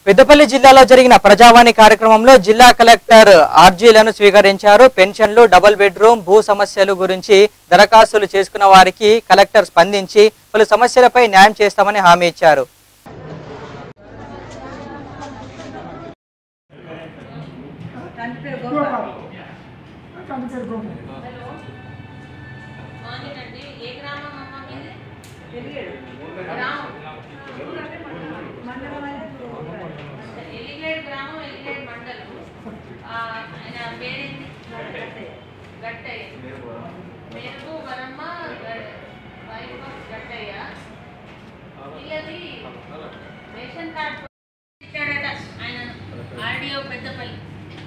పెద్దపల్లి జిల్లాలో జరిగిన ప్రజావాణి కార్యక్రమంలో జిల్లా కలెక్టర్ ఆర్జీలను స్వీకరించారు పెన్షన్లు డబుల్ బెడ్రూమ్ భూ సమస్యలు గురించి దరఖాస్తులు చేసుకున్న వారికి కలెక్టర్ స్పందించి పలు సమస్యలపై న్యాయం చేస్తామని హామీ ఇచ్చారు మార్నింగ్ అండి ఏ గ్రామం అమ్మ మీది గ్రామం ఎలిగేడ్ గ్రామం ఎలిగేడ్ మండలం ఆ, ఆయన పేరేంటి గట్టయ్య మేరకు వరమ్మ గ- వైఫ్ ఆఫ్ గట్టయ్య వీళ్ళది రేషన్ కార్డ్ ఇచ్చాడట ఆయన ఆర్డీఓ పెద్దపల్లి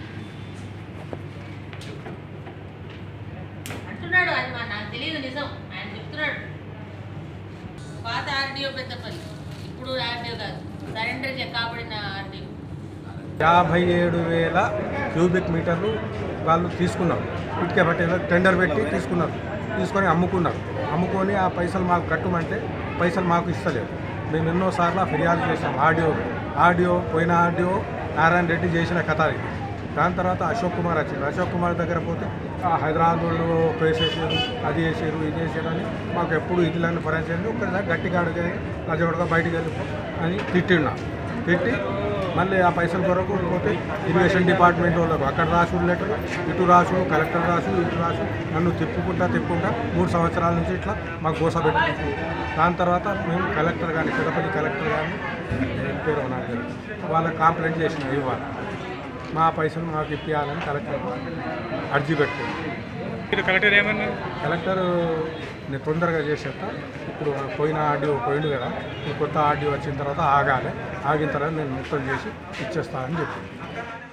అంటున్నాడు అది మా నాకు తెలియదు నిజం ఆయన చెప్తున్నాడు పాత ఆర్డీఓ పెద్దపల్లి ఇప్పుడు ఆర్డీఓ కాదు సరెండర్ చే- కాబడిన ఆర్డీఓ యాభై ఏడు వేల క్యూబిక్ మీటర్లు వాళ్ళు తీసుకున్నారు ఇటుక పట్టేలా టెండర్ పెట్టి తీసుకున్నారు తీసుకొని అమ్ముకున్నారు అమ్ముకొని ఆ పైసలు మాకు కట్టమంటే పైసలు మాకు ఇస్తలేదు మేము ఎన్నోసార్లు ఫిర్యాదు చేసాం ఆడియో ఆడియో పోయిన ఆడియో నారాయణ రెడ్డి చేసిన కథ ఇది దాని తర్వాత అశోక్ కుమార్ వచ్చింది అశోక్ కుమార్ దగ్గర పోతే ఆ హైదరాబాద్ వాళ్ళు వేసేసారు అది చేసారు ఇది చేసారు అని మాకు ఎప్పుడు ఇదిలని పరాచేయండి ఒక్కసారి గట్టిగా అడిగే అజగడగా బయటికి వెళ్ళిపో అని తిట్టిన్నా తిట్టి మళ్ళీ ఆ పైసల కొరకు పోతే ఇరిగేషన్ డిపార్ట్మెంట్ వాళ్ళకు అక్కడ రాసుడు లెటర్ ఇటు రాసుడు కలెక్టర్ రాసు ఇటు రాసు నన్ను తిప్పుకుంటా తిప్పుకుంటా మూడు సంవత్సరాల నుంచి ఇట్లా మాకు గోస పెట్టుకుంటాం దాని తర్వాత మేము కలెక్టర్ కానీ పెద్దపల్లి కలెక్టర్ కానీ పేరు నాకు తెలియదు. వాళ్ళకి కంప్లైంట్ చేసిన ఇవ్వాలి మా పైసలు మాకు ఇప్పించాలని కలెక్టర్ అర్జీ పెట్టింది మీరు కలెక్టర్ ఏమన్నారు కలెక్టర్ నేను తొందరగా చేసేస్తా ఇప్పుడు పోయిన ఆడియో పోయిండు కదా ఈ కొత్త ఆడియో వచ్చిన తర్వాత ఆగాలి ఆగిన తర్వాత నేను మొత్తం చేసి ఇచ్చేస్తానని చెప్పింది